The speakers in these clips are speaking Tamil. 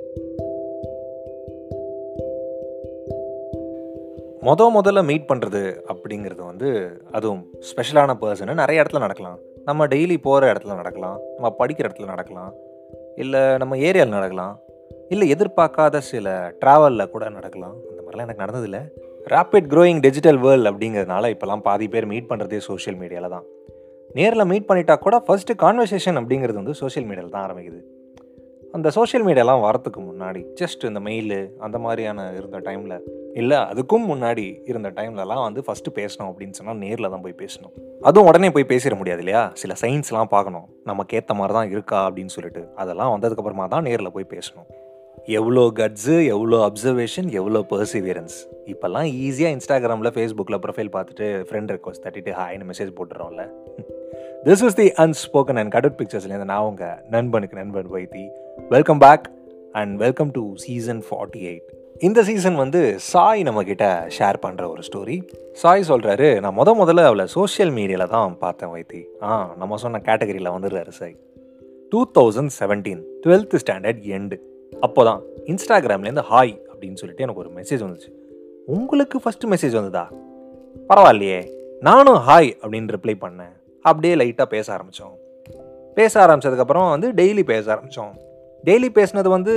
மொத முதல்ல மீட் பண்ணுறது அப்படிங்கிறது வந்து அதுவும் ஸ்பெஷலான பர்சனு நிறைய இடத்துல நடக்கலாம் நம்ம டெய்லி போகிற இடத்துல நடக்கலாம் நம்ம படிக்கிற இடத்துல நடக்கலாம் இல்லை நம்ம ஏரியாவில் நடக்கலாம் இல்லை எதிர்பார்க்காத சில ட்ராவலில் கூட நடக்கலாம் அந்த மாதிரிலாம் எனக்கு நடந்ததில்லை ரேப்பிட் க்ரோயிங் டிஜிட்டல் வேர்ல்டு அப்படிங்கிறதுனால இப்போலாம் பாதி பேர் மீட் பண்ணுறதே சோஷியல் மீடியாவில் தான் நேரில் மீட் பண்ணிட்டா கூட ஃபஸ்ட்டு கான்வர்சேஷன் அப்படிங்கிறது வந்து சோஷியல் மீடியாவில் தான் ஆரம்பிக்குது அந்த சோஷியல் மீடியாலாம் வரத்துக்கு முன்னாடி ஜஸ்ட் இந்த மெயிலு அந்த மாதிரியான இருந்த டைமில் இல்லை அதுக்கும் முன்னாடி இருந்த டைம்லலாம் வந்து ஃபஸ்ட்டு பேசணும் அப்படின்னு சொன்னால் நேரில் தான் போய் பேசணும் அதுவும் உடனே போய் பேசிட முடியாது இல்லையா சில சயின்ஸ்லாம் பார்க்கணும் நமக்கு ஏற்ற மாதிரி தான் இருக்கா அப்படின்னு சொல்லிட்டு அதெல்லாம் வந்ததுக்கப்புறமா தான் நேரில் போய் பேசணும் எவ்வளோ கட்ஸு எவ்வளோ அப்சர்வேஷன் எவ்வளோ பர்சிவியரன்ஸ் இப்போல்லாம் ஈஸியாக இன்ஸ்டாகிராமில் ஃபேஸ்புக்கில் ப்ரொஃபைல் பார்த்துட்டு ஃப்ரெண்ட் ரெக்வஸ்ட் தட்டிட்டு ஹாய்னு மெசேஜ் போட்டுறோம்ல this is the unspoken and gutted பிக்சர்ஸ்லேருந்து நான் உங்கள் நண்பனுக்கு நண்பன் Vaithi welcome back and welcome to season forty eight இந்த சீசன் வந்து சாய் நம்மக்கிட்ட ஷேர் பண்ணுற ஒரு ஸ்டோரி சாய் சொல்கிறாரு நான் முத முதல்ல அவளை சோஷியல் மீடியாவில் தான் பார்த்தேன் வைத்தி ஆ நம்ம சொன்ன கேட்டகரியில் வந்துடுறாரு Sai two thousand seventeen twelfth standard end அப்போ தான் இன்ஸ்டாகிராம்லேருந்து ஹாய் அப்படின்னு சொல்லிட்டு எனக்கு ஒரு மெசேஜ் வந்துச்சு உங்களுக்கு ஃபஸ்ட்டு மெசேஜ் வந்ததா பரவாயில்லையே நானும் ஹாய் அப்படின்னு ரிப்ளை பண்ணேன் அப்படியே லைட்டாக பேச ஆரம்பித்தோம் பேச ஆரம்பித்ததுக்கப்புறம் வந்து டெய்லி பேச ஆரம்பித்தோம் டெய்லி பேசினது வந்து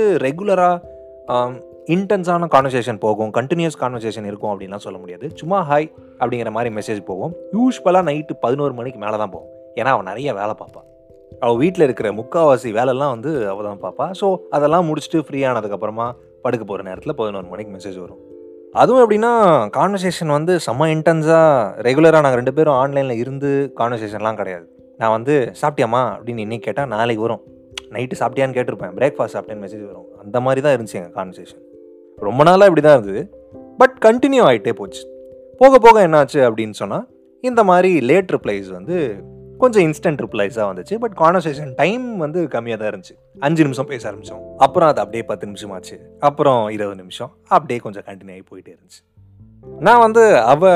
ரெகுலராக இன்டென்ஸான கான்வர்சேஷன் போகும் கண்டினியூஸ் கான்வர்சேஷன் இருக்கும் அப்படின்லாம் சொல்ல முடியாது சும்மா ஹாய் அப்படிங்கிற மாதிரி மெசேஜ் போகும் யூஸ்வலாக நைட்டு பதினோரு மணிக்கு மேலே தான் போகும் ஏன்னா அவன் நிறைய வேலை பார்ப்பான் அவள் வீட்டில் இருக்கிற முக்கால்வாசி வேலைலாம் வந்து அவள் தான் பார்ப்பா ஸோ அதெல்லாம் முடிச்சுட்டு ஃப்ரீ ஆனதுக்கப்புறமா படுக்க போகிற நேரத்தில் பதினோரு மணிக்கு மெசேஜ் வரும் அதுவும் எப்படின்னா கான்வர்சேஷன் வந்து செம்ம இன்டென்ஸாக ரெகுலராக நாங்கள் ரெண்டு பேரும் ஆன்லைனில் இருந்து கான்வர்சேஷன்லாம் கிடையாது நான் வந்து சாப்பிட்டியாமா அப்படின்னு இன்னைக்கு கேட்டால் நாளைக்கு வரும் நைட்டு சாப்பிட்டியான்னு கேட்டிருப்பேன் பிரேக்ஃபாஸ்ட் சாப்பிட்டேன்னு மெசேஜ் வரும் அந்த மாதிரி தான் இருந்துச்சு எங்கள் கான்வர்சேஷன் ரொம்ப நாளாக இப்படி தான் இருந்தது பட் கண்டினியூ ஆகிட்டே போச்சு போக போக என்னாச்சு அப்படின்னு சொன்னால் இந்த மாதிரி லேட் ரிப்ளைஸ் வந்து கொஞ்சம் இன்ஸ்டன்ட் ரிப்ளைஸாக வந்துச்சு பட் கான்வர்சேஷன் டைம் வந்து கம்மியாக தான் இருந்துச்சு அஞ்சு நிமிஷம் பேச ஆரம்பித்தோம் அப்புறம் அது அப்படியே பத்து நிமிஷம் ஆச்சு அப்புறம் இருபது நிமிஷம் அப்படியே கொஞ்சம் கண்டினியூ ஆகி போயிட்டே இருந்துச்சு நான் வந்து அவ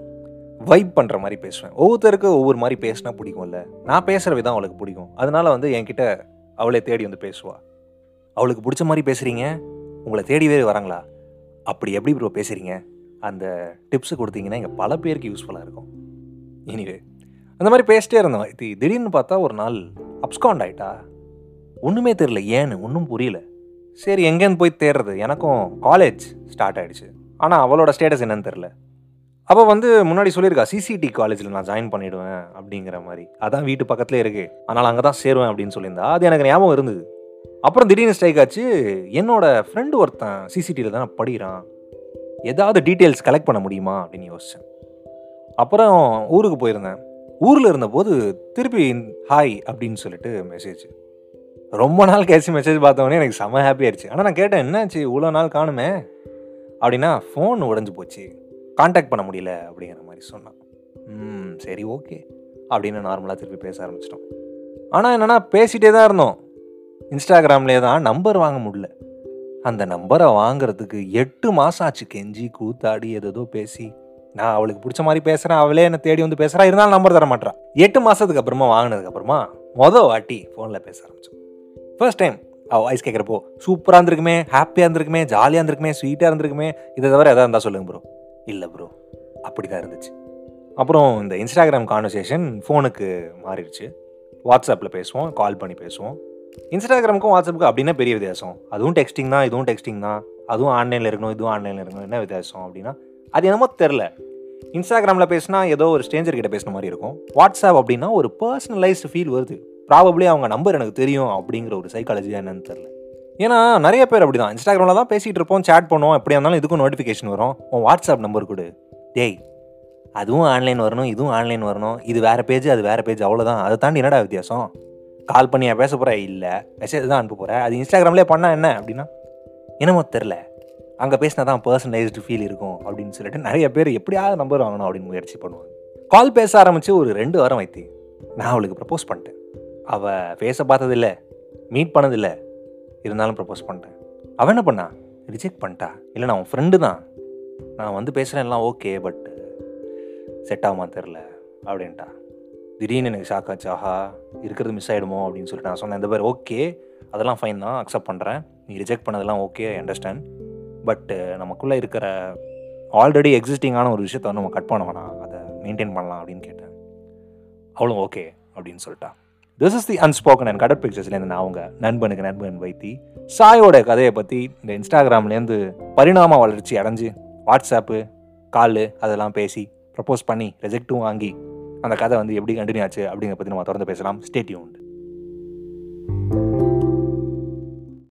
வைப் பண்ணுற மாதிரி பேசுவேன் ஒவ்வொருத்தருக்கு ஒவ்வொரு மாதிரி பேசினா பிடிக்கும்ல நான் பேசுகிற விதம் அவளுக்கு பிடிக்கும் அதனால வந்து என்கிட்ட அவளே தேடி வந்து பேசுவா அவளுக்கு பிடிச்ச மாதிரி பேசுகிறீங்க உங்களை தேடி வேறு வராங்களா அப்படி எப்படி ப்ரோ பேசுகிறீங்க அந்த டிப்ஸ் கொடுத்தீங்கன்னா இங்கே பல பேருக்கு யூஸ்ஃபுல்லாக இருக்கும் எனிவே அந்த மாதிரி பேசிட்டே இருந்தோம் இது திடீர்னு பார்த்தா ஒரு நாள் அப்ஸ்காண்ட் ஆயிட்டா ஒன்றுமே தெரில ஏன்னு ஒன்றும் புரியல சரி எங்கேருந்து போய் தேடுறது எனக்கும் காலேஜ் ஸ்டார்ட் ஆயிடுச்சு ஆனால் அவளோட ஸ்டேட்டஸ் என்னன்னு தெரில அவள் வந்து முன்னாடி சொல்லியிருக்கா சிசிடி காலேஜில் நான் ஜாயின் பண்ணிவிடுவேன் அப்படிங்கிற மாதிரி அதான் வீட்டு பக்கத்துலேயே இருக்கு அதனால் அங்கே தான் சேருவேன் அப்படின்னு சொல்லியிருந்தா அது எனக்கு ஞாபகம் இருந்தது அப்புறம் திடீர்னு ஸ்ட்ரைக் ஆச்சு என்னோட ஃப்ரெண்டு ஒருத்தன் சிசிடிவில் தான் படிக்கிறான் ஏதாவது டீட்டெயில்ஸ் கலெக்ட் பண்ண முடியுமா அப்படின்னு யோசித்தேன் அப்புறம் ஊருக்கு போயிருந்தேன் ஊரில் இருந்தபோது திருப்பி ஹாய் அப்படின்னு சொல்லிட்டு மெசேஜ் ரொம்ப நாள் கழிச்சு மெசேஜ் பார்த்தவொடனே எனக்கு செம்ம ஹாப்பி ஆயிடுச்சு ஆனால் நான் கேட்டேன் என்னாச்சு இவ்வளோ நாள் காணுமே அப்படின்னா ஃபோன் உடஞ்சி போச்சு காண்டாக்ட் பண்ண முடியல அப்படிங்கிற மாதிரி சொன்னான் ம் சரி ஓகே அப்படின்னு நார்மலாக திருப்பி பேச ஆரம்பிச்சிட்டோம் ஆனால் என்னென்னா பேசிகிட்டே தான் இருந்தோம் இன்ஸ்டாகிராம்லேயே தான் நம்பர் வாங்க முடியல அந்த நம்பரை வாங்குறதுக்கு எட்டு மாதம் ஆச்சு கெஞ்சி கூத்தாடி ஏதோ பேசி நான் அவளுக்கு பிடிச்ச மாதிரி பேசுகிறேன் அவளே என்னை தேடி வந்து பேசுகிறா இருந்தாலும் நம்பர் தர மாட்டான் எட்டு மாதத்துக்கு அப்புறமா வாங்கினதுக்கு அப்புறமா மொதல் வாட்டி ஃபோனில் பேச ஆரம்பிச்சோம் ஃபர்ஸ்ட் டைம் அவள் வாய்ஸ் கேட்குறப்போ சூப்பராக இருந்திருக்குமே ஹாப்பியாக இருந்திருக்குமே ஜாலியாக இருந்திருக்குமே ஸ்வீட்டாக இருந்திருக்குமே இதை தவிர எதாவது இருந்தால் சொல்லுங்க ப்ரோ இல்லை ப்ரோ அப்படி தான் இருந்துச்சு அப்புறம் இந்த இன்ஸ்டாகிராம் கான்வர்சேஷன் ஃபோனுக்கு மாறிடுச்சு வாட்ஸ்அப்பில் பேசுவோம் கால் பண்ணி பேசுவோம் இன்ஸ்டாகிராமுக்கும் வாட்ஸ்அப்புக்கும் அப்படின்னா பெரிய வித்தியாசம் அதுவும் டெக்ஸ்டிங் தான் இதுவும் டெக்ஸ்டிங் தான் அதுவும் ஆன்லைனில் இருக்கணும் இதுவும் ஆன்லைனில் இருக்கணும் என்ன வித்தியாசம் அப்படின்னா அது என்னமோ தெரில இன்ஸ்டாகிராமில் பேசினா ஏதோ ஒரு ஸ்டேஞ்சர் கிட்ட பேசின மாதிரி இருக்கும் வாட்ஸ்அப் அப்படின்னா ஒரு பர்சனலைஸ்டு ஃபீல் வருது ப்ராபப்ளி அவங்க நம்பர் எனக்கு தெரியும் அப்படிங்கிற ஒரு சைக்காலஜி என்னன்னு தெரில ஏன்னா நிறைய பேர் அப்படி தான் இன்ஸ்டாகிராமில் தான் பேசிகிட்டு இருப்போம் சேட் பண்ணுவோம் எப்படியா இருந்தாலும் இதுக்கும் நோட்டிஃபிகேஷன் வரும் உன் வாட்ஸ்அப் நம்பர் கொடு டேய் அதுவும் ஆன்லைன் வரணும் இதுவும் ஆன்லைன் வரணும் இது வேறு பேஜ் அது வேறு பேஜ் அவ்வளோதான் அதை தாண்டி என்னடா வித்தியாசம் கால் பண்ணியா பேச போகிற இல்லை மெசேஜ் தான் அனுப்ப போகிறேன் அது இன்ஸ்டாகிராம்லேயே பண்ணால் என்ன அப்படின்னா என்னமோ தெரில அங்கே பேசினா தான் பர்சனலைஸ்டு ஃபீல் இருக்கும் அப்படின்னு சொல்லிட்டு நிறைய பேர் எப்படியாவது நம்பர் வாங்கணும் அப்படின்னு முயற்சி பண்ணுவாங்க கால் பேச ஆரம்பித்து ஒரு ரெண்டு வாரம் வைத்தி நான் அவளுக்கு ப்ரப்போஸ் பண்ணிட்டேன் அவள் பேச பார்த்ததில்ல மீட் பண்ணதில்லை இருந்தாலும் ப்ரப்போஸ் பண்ணிட்டேன் அவன் என்ன பண்ணா ரிஜெக்ட் பண்ணிட்டா இல்லை நான் உன் ஃப்ரெண்டு தான் நான் வந்து பேசுகிறேன் எல்லாம் ஓகே பட் செட் ஆகுமா தெரில அப்படின்ட்டா திடீர்னு எனக்கு ஷாக் ஆச்சு ஆஹா இருக்கிறது மிஸ் ஆகிடுமோ அப்படின்னு சொல்லிட்டு நான் சொன்னேன் இந்த பேர் ஓகே அதெல்லாம் ஃபைன் தான் அக்செப்ட் பண்ணுறேன் நீ ரிஜெக்ட் பண்ணதெல்லாம் ஓகே ஐ அண்டர்ஸ்டாண்ட் பட் நமக்குள்ளே இருக்கிற ஆல்ரெடி எக்ஸிஸ்டிங்கான ஒரு விஷயத்த வந்து நம்ம கட் பண்ண வேணாம் அதை மெயின்டைன் பண்ணலாம் அப்படின்னு கேட்டேன் அவளும் ஓகே அப்படின்னு சொல்லிட்டா this is the unspoken and gutted பிக்சர்ஸ்லேருந்து நான் அவங்க நண்பனுக்கு நண்பன் வைத்தி சாயோட கதையை பற்றி இந்த இன்ஸ்டாகிராம்லேருந்து பரிணாம வளர்ச்சி அடைஞ்சு வாட்ஸ்அப்பு கால் அதெல்லாம் பேசி ப்ரப்போஸ் பண்ணி ரிஜெக்ட்டும் வாங்கி அந்த கதை வந்து எப்படி கண்டினியூ ஆச்சு அப்படிங்கிற பற்றி நம்ம தொடர்ந்து பேசலாம் ஸ்டேட்யூண்ட்